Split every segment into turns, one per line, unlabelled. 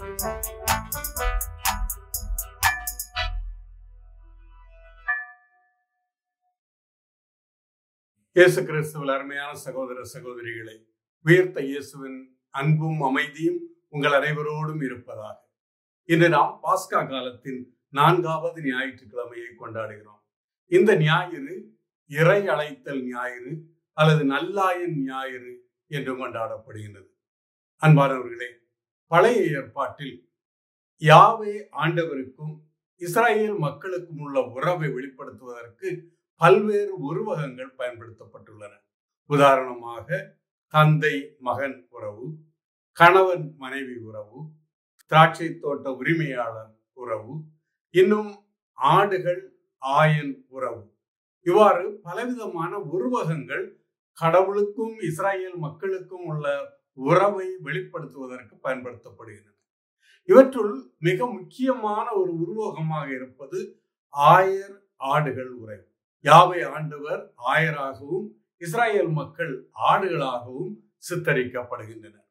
இயேசு கிறிஸ்துவில் அருமையான சகோதர சகோதரிகளை உயர்த்த இயேசுவின் அன்பும் அமைதியும் உங்கள் அனைவரோடும் இருப்பதாக இன்று நாம் பாஸ்கா காலத்தின் நான்காவது ஞாயிற்றுக்கிழமையை கொண்டாடுகிறோம் இந்த ஞாயிறு இறை அழைத்தல் ஞாயிறு அல்லது நல்லாயன் ஞாயிறு என்று கொண்டாடப்படுகின்றது அன்பானவர்களே பழைய ஏற்பாட்டில் யாவே ஆண்டவருக்கும் இஸ்ராயேல் மக்களுக்கும் உள்ள உறவை வெளிப்படுத்துவதற்கு பல்வேறு உருவகங்கள் பயன்படுத்தப்பட்டுள்ளன உதாரணமாக தந்தை மகன் உறவு கணவன் மனைவி உறவு திராட்சை தோட்ட உரிமையாளர் உறவு இன்னும் ஆடுகள் ஆயன் உறவு இவ்வாறு பலவிதமான உருவகங்கள் கடவுளுக்கும் இஸ்ராயேல் மக்களுக்கும் உள்ள உறவை வெளிப்படுத்துவதற்கு பயன்படுத்தப்படுகின்றன இவற்றுள் மிக முக்கியமான ஒரு உருவகமாக இருப்பது ஆயர் ஆடுகள் உறவு யாவை ஆண்டவர் ஆயராகவும் இஸ்ராயேல் மக்கள் ஆடுகளாகவும் சித்தரிக்கப்படுகின்றனர்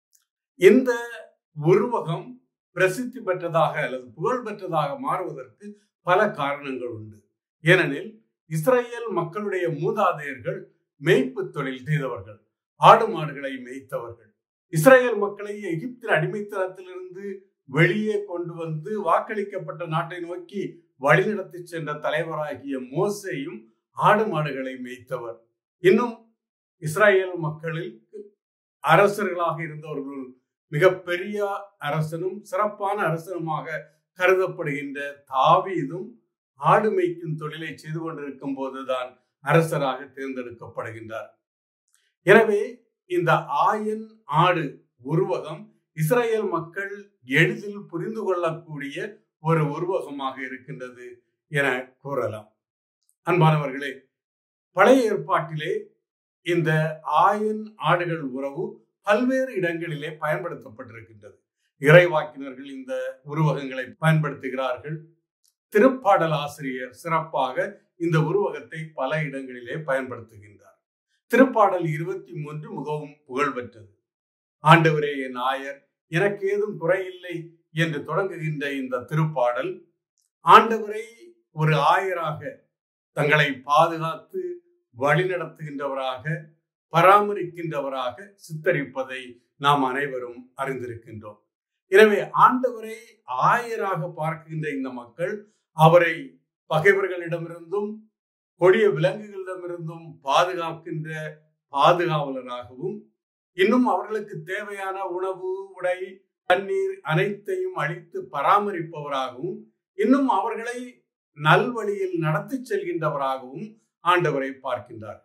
இந்த உருவகம் பிரசித்தி பெற்றதாக அல்லது புகழ் பெற்றதாக மாறுவதற்கு பல காரணங்கள் உண்டு ஏனெனில் இஸ்ரேல் மக்களுடைய மூதாதையர்கள் மேய்ப்பு தொழில் செய்தவர்கள் ஆடு மாடுகளை மேய்த்தவர்கள் இஸ்ரேல் மக்களை எகிப்தின் அடிமைத்தனத்திலிருந்து வெளியே கொண்டு வந்து வாக்களிக்கப்பட்ட நாட்டை நோக்கி வழிநடத்தி சென்ற தலைவராகிய மோசையும் ஆடு மாடுகளை மேய்த்தவர் இன்னும் இஸ்ரேல் மக்களில் அரசர்களாக இருந்தவர்கள் மிகப்பெரிய அரசனும் சிறப்பான அரசனுமாக கருதப்படுகின்ற தாவீதும் ஆடு மேய்க்கும் தொழிலை செய்து கொண்டிருக்கும் போதுதான் அரசராக தேர்ந்தெடுக்கப்படுகின்றார் எனவே இந்த ஆயன் ஆடு உருவகம் இஸ்ரேல் மக்கள் எளிதில் புரிந்து கொள்ளக்கூடிய ஒரு உருவகமாக இருக்கின்றது என கூறலாம் அன்பானவர்களே பழைய ஏற்பாட்டிலே இந்த ஆயன் ஆடுகள் உறவு பல்வேறு இடங்களிலே பயன்படுத்தப்பட்டிருக்கின்றது இறைவாக்கினர்கள் இந்த உருவகங்களை பயன்படுத்துகிறார்கள் திருப்பாடல் ஆசிரியர் சிறப்பாக இந்த உருவகத்தை பல இடங்களிலே பயன்படுத்துகின்றார் திருப்பாடல் இருபத்தி மூன்று மிகவும் புகழ்பெற்றது ஆண்டவரே என் ஆயர் எனக்கு ஏதும் குறையில்லை என்று தொடங்குகின்ற இந்த திருப்பாடல் ஆண்டவரை ஒரு ஆயராக தங்களை பாதுகாத்து வழிநடத்துகின்றவராக பராமரிக்கின்றவராக சித்தரிப்பதை நாம் அனைவரும் அறிந்திருக்கின்றோம் எனவே ஆண்டவரை ஆயராக பார்க்கின்ற இந்த மக்கள் அவரை பகைவர்களிடமிருந்தும் கொடிய விலங்குகளிடமிருந்தும் பாதுகாக்கின்ற பாதுகாவலராகவும் இன்னும் அவர்களுக்கு தேவையான உணவு உடை தண்ணீர் அனைத்தையும் அளித்து பராமரிப்பவராகவும் இன்னும் அவர்களை நல்வழியில் நடத்தி செல்கின்றவராகவும் ஆண்டவரை பார்க்கின்றார்கள்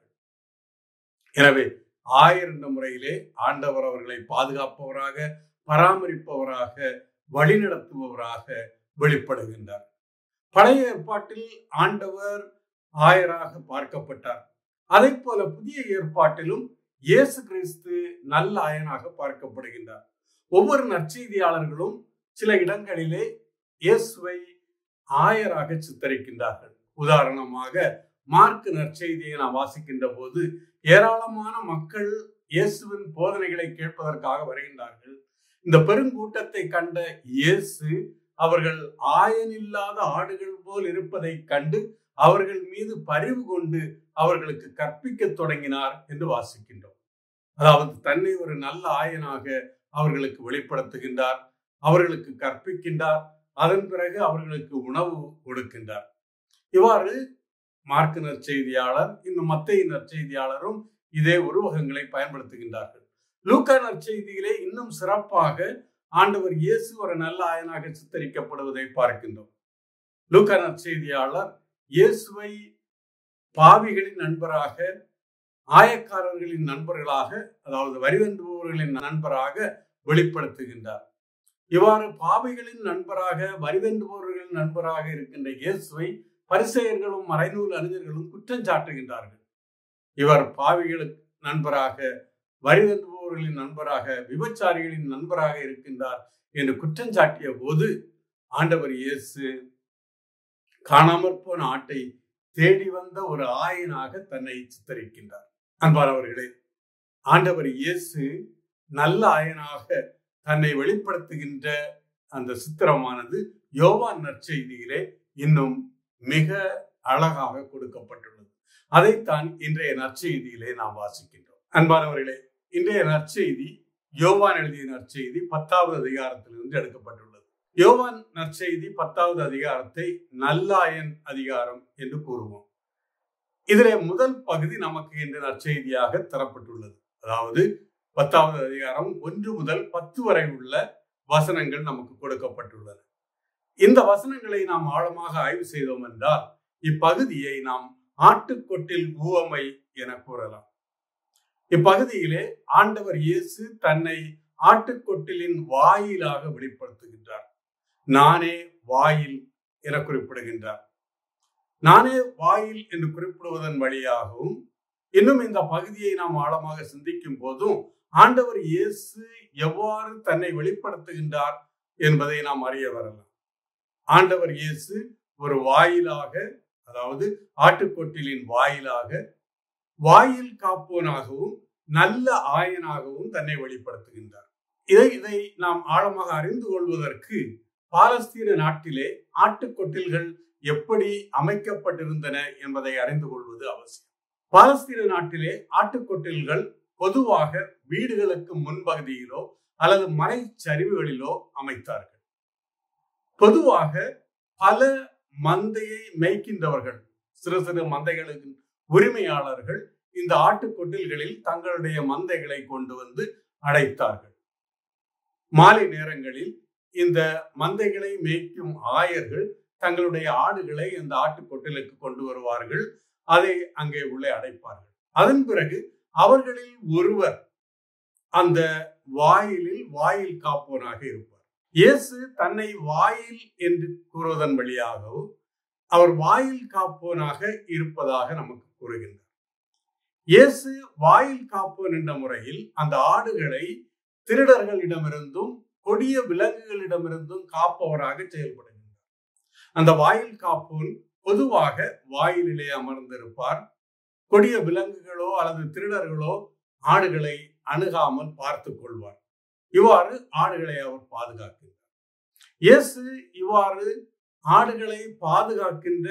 எனவே ஆயர் என்ற முறையிலே ஆண்டவர் அவர்களை பாதுகாப்பவராக பராமரிப்பவராக வழிநடத்துபவராக வெளிப்படுகின்றார் பழைய ஏற்பாட்டில் ஆண்டவர் ஆயராக பார்க்கப்பட்டார் அதே போல புதிய ஏற்பாட்டிலும் இயேசு கிறிஸ்து நல்ல ஆயனாக பார்க்கப்படுகின்றார் ஒவ்வொரு நற்செய்தியாளர்களும் சில இடங்களிலே இயேசுவை ஆயராக சித்தரிக்கின்றார்கள் உதாரணமாக மார்க் நற்செய்தியை நாம் வாசிக்கின்ற போது ஏராளமான மக்கள் இயேசுவின் போதனைகளை கேட்பதற்காக வருகின்றார்கள் இந்த பெருங்கூட்டத்தை கண்ட இயேசு அவர்கள் ஆயனில்லாத ஆடுகள் போல் இருப்பதை கண்டு அவர்கள் மீது பரிவு கொண்டு அவர்களுக்கு கற்பிக்க தொடங்கினார் என்று வாசிக்கின்றோம் அதாவது தன்னை ஒரு நல்ல ஆயனாக அவர்களுக்கு வெளிப்படுத்துகின்றார் அவர்களுக்கு கற்பிக்கின்றார் அதன் பிறகு அவர்களுக்கு உணவு கொடுக்கின்றார் இவ்வாறு மார்க்கு நற்செய்தியாளர் இன்னும் மத்திய நற்செய்தியாளரும் இதே உருவகங்களை பயன்படுத்துகின்றார்கள் லூக்கா நற்செய்தியிலே இன்னும் சிறப்பாக ஆண்டவர் இயேசு ஒரு நல்ல ஆயனாக சித்தரிக்கப்படுவதை பார்க்கின்றோம் லூக்கா நற்செய்தியாளர் இயேசுவை பாவிகளின் நண்பராக ஆயக்காரர்களின் நண்பர்களாக அதாவது வரிவென்பவர்களின் நண்பராக வெளிப்படுத்துகின்றார் இவ்வாறு பாவிகளின் நண்பராக வரிவென்பவர்களின் நண்பராக இருக்கின்ற இயேசுவை பரிசெயர்களும் மறைநூல் அறிஞர்களும் குற்றம் சாட்டுகின்றார்கள் இவர் பாவிகளுக்கு நண்பராக வரிவென்பவர்களின் நண்பராக விபச்சாரிகளின் நண்பராக இருக்கின்றார் என்று குற்றம் சாட்டிய போது ஆண்டவர் இயேசு காணாமற் போன ஆட்டை தேடி வந்த ஒரு ஆயனாக தன்னை சித்தரிக்கின்றார் அன்பானவர்களே ஆண்டவர் இயேசு நல்ல ஆயனாக தன்னை வெளிப்படுத்துகின்ற அந்த சித்திரமானது யோவான் நற்செய்தியிலே இன்னும் மிக அழகாக கொடுக்கப்பட்டுள்ளது அதைத்தான் இன்றைய நற்செய்தியிலே நாம் வாசிக்கின்றோம் அன்பானவர்களே இன்றைய நற்செய்தி யோவான் எழுதிய நற்செய்தி பத்தாவது அதிகாரத்திலிருந்து எடுக்கப்பட்டுள்ளது யோவான் நற்செய்தி பத்தாவது அதிகாரத்தை நல்லாயன் அதிகாரம் என்று கூறுவோம் இதிலே முதல் பகுதி நமக்கு இன்று நற்செய்தியாக தரப்பட்டுள்ளது அதாவது பத்தாவது அதிகாரம் ஒன்று முதல் பத்து வரை உள்ள வசனங்கள் நமக்கு கொடுக்கப்பட்டுள்ளன இந்த வசனங்களை நாம் ஆழமாக ஆய்வு செய்தோம் என்றால் இப்பகுதியை நாம் ஆட்டுக்கொட்டில் ஊவமை என கூறலாம் இப்பகுதியிலே ஆண்டவர் இயேசு தன்னை ஆட்டுக்கொட்டிலின் வாயிலாக வெளிப்படுத்துகின்றார் நானே வாயில் என குறிப்பிடுகின்றார் நானே வாயில் என்று குறிப்பிடுவதன் வழியாகவும் இன்னும் இந்த பகுதியை நாம் ஆழமாக சிந்திக்கும் போதும் ஆண்டவர் இயேசு எவ்வாறு தன்னை வெளிப்படுத்துகின்றார் என்பதை நாம் அறிய வரலாம் ஆண்டவர் இயேசு ஒரு வாயிலாக அதாவது ஆட்டுக்கொட்டிலின் வாயிலாக வாயில் காப்போனாகவும் நல்ல ஆயனாகவும் தன்னை வெளிப்படுத்துகின்றார் இதை இதை நாம் ஆழமாக அறிந்து கொள்வதற்கு பாலஸ்தீன நாட்டிலே ஆட்டுக்கொட்டில்கள் எப்படி அமைக்கப்பட்டிருந்தன என்பதை அறிந்து கொள்வது அவசியம் பாலஸ்தீன நாட்டிலே ஆட்டுக்கொட்டில்கள் பொதுவாக வீடுகளுக்கு முன்பகுதியிலோ அல்லது மலை சரிவுகளிலோ அமைத்தார்கள் பொதுவாக பல மந்தையை மேய்க்கின்றவர்கள் சிறு சிறு மந்தைகளுக்கு உரிமையாளர்கள் இந்த ஆட்டுக்கொட்டில்களில் தங்களுடைய மந்தைகளை கொண்டு வந்து அடைத்தார்கள் மாலை நேரங்களில் இந்த மந்தைகளை மேய்க்கும் ஆயர்கள் தங்களுடைய ஆடுகளை இந்த ஆட்டுக்கொட்டிலுக்கு கொண்டு வருவார்கள் அதை அங்கே உள்ளே அடைப்பார்கள் அதன் பிறகு அவர்களில் ஒருவர் அந்த வாயிலில் வாயில் காப்போனாக இருப்பார் இயேசு தன்னை வாயில் என்று கூறுவதன் வழியாகவும் அவர் வாயில் காப்போனாக இருப்பதாக நமக்கு கூறுகின்றார் இயேசு வாயில் காப்போன் என்ற முறையில் அந்த ஆடுகளை திருடர்களிடமிருந்தும் கொடிய விலங்குகளிடமிருந்தும் காப்பவராக செயல்படுகின்றார் அந்த வாயில் காப்போன் பொதுவாக வாயிலிலே அமர்ந்திருப்பார் கொடிய விலங்குகளோ அல்லது திருடர்களோ ஆடுகளை அணுகாமல் பார்த்து கொள்வார் இவ்வாறு ஆடுகளை அவர் பாதுகாக்கின்றார் இயேசு இவ்வாறு ஆடுகளை பாதுகாக்கின்ற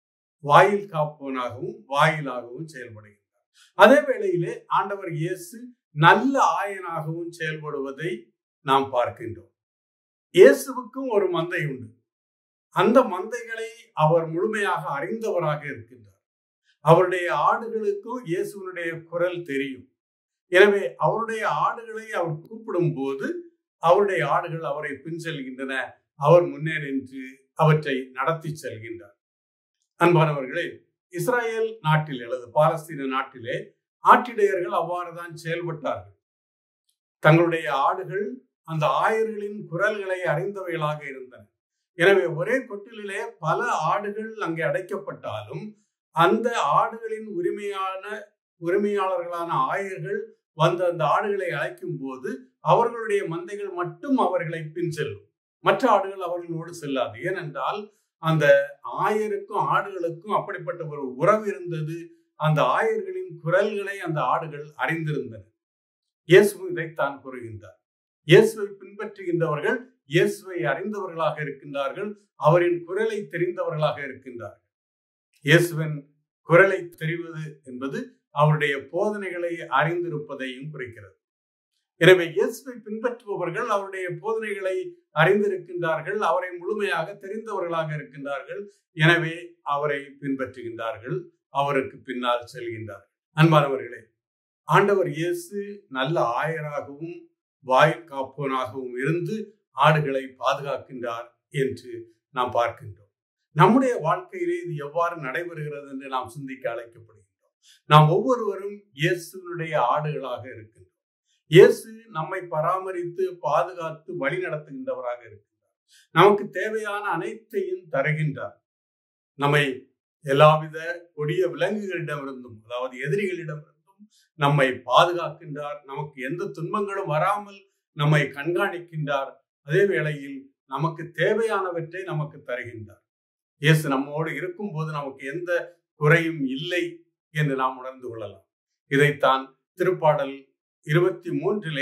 வாயில் காப்போனாகவும் வாயிலாகவும் செயல்படுகின்றார் அதே வேளையிலே ஆண்டவர் இயேசு நல்ல ஆயனாகவும் செயல்படுவதை நாம் பார்க்கின்றோம் இயேசுவுக்கும் ஒரு மந்தை உண்டு அந்த மந்தைகளை அவர் முழுமையாக அறிந்தவராக இருக்கின்றார் அவருடைய ஆடுகளுக்கும் இயேசுவனுடைய குரல் தெரியும் எனவே அவருடைய ஆடுகளை அவர் கூப்பிடும் போது அவருடைய ஆடுகள் அவரை பின் செல்கின்றன அவர் முன்னே நின்று அவற்றை நடத்தி செல்கின்றார் அன்பானவர்களே இஸ்ராயல் நாட்டில் அல்லது பாலஸ்தீன நாட்டிலே ஆட்டிடையர்கள் அவ்வாறுதான் செயல்பட்டார்கள் தங்களுடைய ஆடுகள் அந்த ஆயர்களின் குரல்களை அறிந்தவைகளாக இருந்தன எனவே ஒரே கொட்டிலே பல ஆடுகள் அங்கே அடைக்கப்பட்டாலும் அந்த ஆடுகளின் உரிமையான உரிமையாளர்களான ஆயர்கள் வந்து அந்த ஆடுகளை அழைக்கும் போது அவர்களுடைய மந்தைகள் மட்டும் அவர்களை பின் செல்லும் மற்ற ஆடுகள் அவர்களோடு செல்லாது ஏனென்றால் அந்த ஆயருக்கும் ஆடுகளுக்கும் அப்படிப்பட்ட ஒரு உறவு இருந்தது அந்த ஆயர்களின் குரல்களை அந்த ஆடுகள் அறிந்திருந்தன இயேசு இதைத்தான் கூறுகின்றார் இயேசுவை பின்பற்றுகின்றவர்கள் இயேசுவை அறிந்தவர்களாக இருக்கின்றார்கள் அவரின் குரலை தெரிந்தவர்களாக இருக்கின்றார்கள் இயேசுவின் குரலை தெரிவது என்பது அவருடைய போதனைகளை அறிந்திருப்பதையும் குறிக்கிறது எனவே இயேசுவை பின்பற்றுபவர்கள் அவருடைய போதனைகளை அறிந்திருக்கின்றார்கள் அவரை முழுமையாக தெரிந்தவர்களாக இருக்கின்றார்கள் எனவே அவரை பின்பற்றுகின்றார்கள் அவருக்கு பின்னால் செல்கின்றார்கள் அன்பானவர்களே ஆண்டவர் இயேசு நல்ல ஆயராகவும் வாயில் காப்போனாகவும் இருந்து ஆடுகளை பாதுகாக்கின்றார் என்று நாம் பார்க்கின்றோம் நம்முடைய வாழ்க்கையிலே இது எவ்வாறு நடைபெறுகிறது என்று நாம் சிந்திக்க அழைக்கப்படுகின்றோம் நாம் ஒவ்வொருவரும் இயேசுனுடைய ஆடுகளாக இருக்கின்றோம் இயேசு நம்மை பராமரித்து பாதுகாத்து வழி நடத்துகின்றவராக இருக்கின்றார் நமக்கு தேவையான அனைத்தையும் தருகின்றார் நம்மை எல்லாவித கொடிய விலங்குகளிடமிருந்தும் அதாவது எதிரிகளிடமிருந்தும் நம்மை பாதுகாக்கின்றார் நமக்கு எந்த துன்பங்களும் வராமல் நம்மை கண்காணிக்கின்றார் அதே வேளையில் நமக்கு தேவையானவற்றை நமக்கு தருகின்றார் இயேசு நம்மோடு இருக்கும் போது நமக்கு எந்த குறையும் இல்லை என்று நாம் உணர்ந்து கொள்ளலாம் இதைத்தான் திருப்பாடல் இருபத்தி மூன்றிலே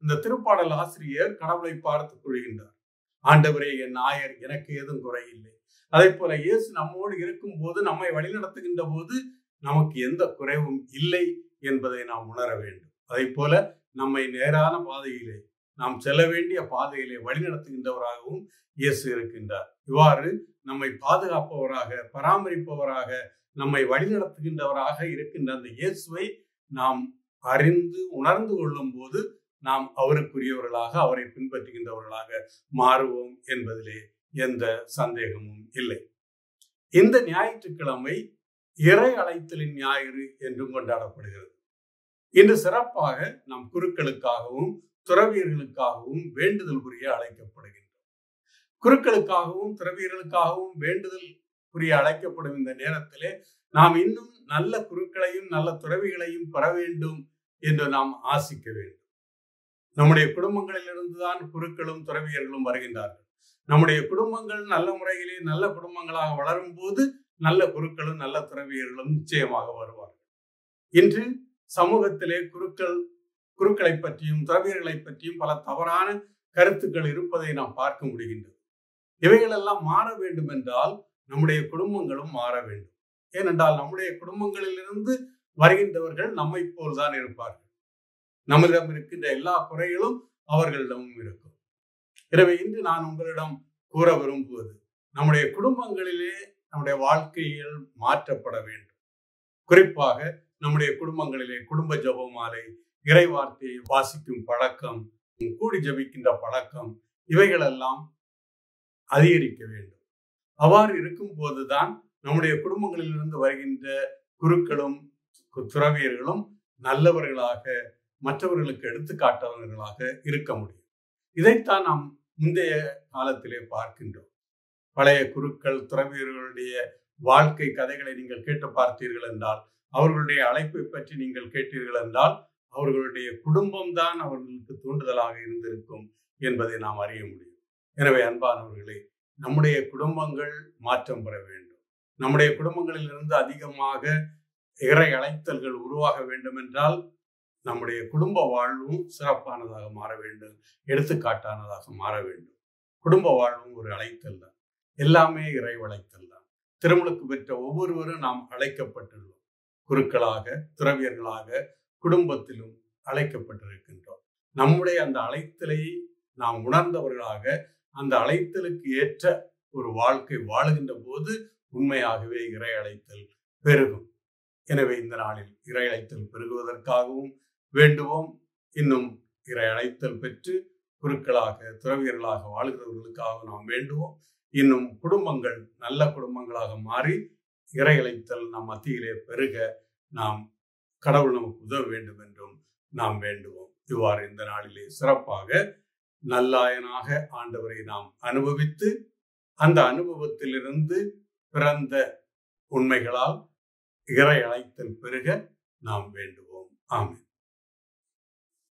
இந்த திருப்பாடல் ஆசிரியர் கடவுளை பார்த்து கொள்கின்றார் ஆண்டவரே என் நாயர் எனக்கு ஏதும் குறையில்லை அதே போல இயேசு நம்மோடு இருக்கும் போது நம்மை வழிநடத்துகின்ற போது நமக்கு எந்த குறைவும் இல்லை என்பதை நாம் உணர வேண்டும் அதே போல நம்மை நேரான பாதையிலே நாம் செல்ல வேண்டிய பாதையிலே வழிநடத்துகின்றவராகவும் இயேசு இருக்கின்றார் இவ்வாறு நம்மை பாதுகாப்பவராக பராமரிப்பவராக நம்மை வழிநடத்துகின்றவராக இருக்கின்ற அந்த இயேசுவை நாம் அறிந்து உணர்ந்து கொள்ளும் போது நாம் அவருக்குரியவர்களாக அவரை பின்பற்றுகின்றவர்களாக மாறுவோம் என்பதிலே எந்த சந்தேகமும் இல்லை இந்த ஞாயிற்றுக்கிழமை இறை அழைத்தலின் ஞாயிறு என்றும் கொண்டாடப்படுகிறது இன்று சிறப்பாக நம் குருக்களுக்காகவும் துறவியர்களுக்காகவும் வேண்டுதல் புரிய அழைக்கப்படுகின்றோம் குருக்களுக்காகவும் துறவியர்களுக்காகவும் வேண்டுதல் புரிய அழைக்கப்படும் இந்த நேரத்திலே நாம் இன்னும் நல்ல குருக்களையும் நல்ல துறவிகளையும் பெற வேண்டும் என்று நாம் ஆசிக்க வேண்டும் நம்முடைய குடும்பங்களிலிருந்து தான் குருக்களும் துறவியர்களும் வருகின்றார்கள் நம்முடைய குடும்பங்கள் நல்ல முறையிலே நல்ல குடும்பங்களாக வளரும் போது நல்ல குருக்களும் நல்ல துறவியர்களும் நிச்சயமாக வருவார்கள் இன்று சமூகத்திலே குருக்கள் குருக்களை பற்றியும் துறவியர்களை பற்றியும் பல தவறான கருத்துக்கள் இருப்பதை நாம் பார்க்க முடிகின்றது இவைகளெல்லாம் மாற வேண்டும் என்றால் நம்முடைய குடும்பங்களும் மாற வேண்டும் ஏனென்றால் நம்முடைய குடும்பங்களிலிருந்து வருகின்றவர்கள் நம்மை போல்தான் இருப்பார்கள் நம்மிடம் இருக்கின்ற எல்லா குறைகளும் அவர்களிடமும் இருக்கும் எனவே இன்று நான் உங்களிடம் கூற விரும்புவது நம்முடைய குடும்பங்களிலே நம்முடைய வாழ்க்கையில் மாற்றப்பட வேண்டும் குறிப்பாக நம்முடைய குடும்பங்களிலே குடும்ப ஜபமாலை இறை வார்த்தையை வாசிக்கும் பழக்கம் கூடி ஜபிக்கின்ற பழக்கம் இவைகளெல்லாம் அதிகரிக்க வேண்டும் அவ்வாறு இருக்கும் போதுதான் நம்முடைய குடும்பங்களிலிருந்து வருகின்ற குருக்களும் துறவியர்களும் நல்லவர்களாக மற்றவர்களுக்கு எடுத்துக்காட்டவர்களாக இருக்க முடியும் இதைத்தான் நாம் முந்தைய காலத்திலே பார்க்கின்றோம் பழைய குருக்கள் துறவியர்களுடைய வாழ்க்கை கதைகளை நீங்கள் கேட்டு பார்த்தீர்கள் என்றால் அவர்களுடைய அழைப்பை பற்றி நீங்கள் கேட்டீர்கள் என்றால் அவர்களுடைய குடும்பம்தான் அவர்களுக்கு தூண்டுதலாக இருந்திருக்கும் என்பதை நாம் அறிய முடியும் எனவே அன்பானவர்களே நம்முடைய குடும்பங்கள் மாற்றம் பெற வேண்டும் நம்முடைய குடும்பங்களில் இருந்து அதிகமாக இறை அழைத்தல்கள் உருவாக வேண்டும் என்றால் நம்முடைய குடும்ப வாழ்வும் சிறப்பானதாக மாற வேண்டும் எடுத்துக்காட்டானதாக மாற வேண்டும் குடும்ப வாழ்வும் ஒரு அழைத்தல் தான் எல்லாமே இறை அழைத்தல் தான் திருமணக்கு பெற்ற ஒவ்வொருவரும் நாம் அழைக்கப்பட்டுள்ளோம் குருக்களாக துறவியர்களாக குடும்பத்திலும் அழைக்கப்பட்டிருக்கின்றோம் நம்முடைய அந்த அழைத்தலை நாம் உணர்ந்தவர்களாக அந்த அழைத்தலுக்கு ஏற்ற ஒரு வாழ்க்கை வாழுகின்ற போது உண்மையாகவே இறை அழைத்தல் பெருகும் எனவே இந்த நாளில் இறை அழைத்தல் பெருகுவதற்காகவும் வேண்டுவோம் இன்னும் இறை அழைத்தல் பெற்று குருக்களாக துறவியர்களாக வாழ்கிறவர்களுக்காக நாம் வேண்டுவோம் இன்னும் குடும்பங்கள் நல்ல குடும்பங்களாக மாறி இறை அழைத்தல் நம் மத்தியிலே பெருக நாம் கடவுள் நமக்கு உதவ வேண்டும் என்றும் நாம் வேண்டுவோம் இவ்வாறு இந்த நாளிலே சிறப்பாக நல்லாயனாக ஆண்டவரை நாம் அனுபவித்து அந்த அனுபவத்திலிருந்து பிறந்த உண்மைகளால் இறை அழைத்தல் பெருக நாம் வேண்டுவோம் ஆமென்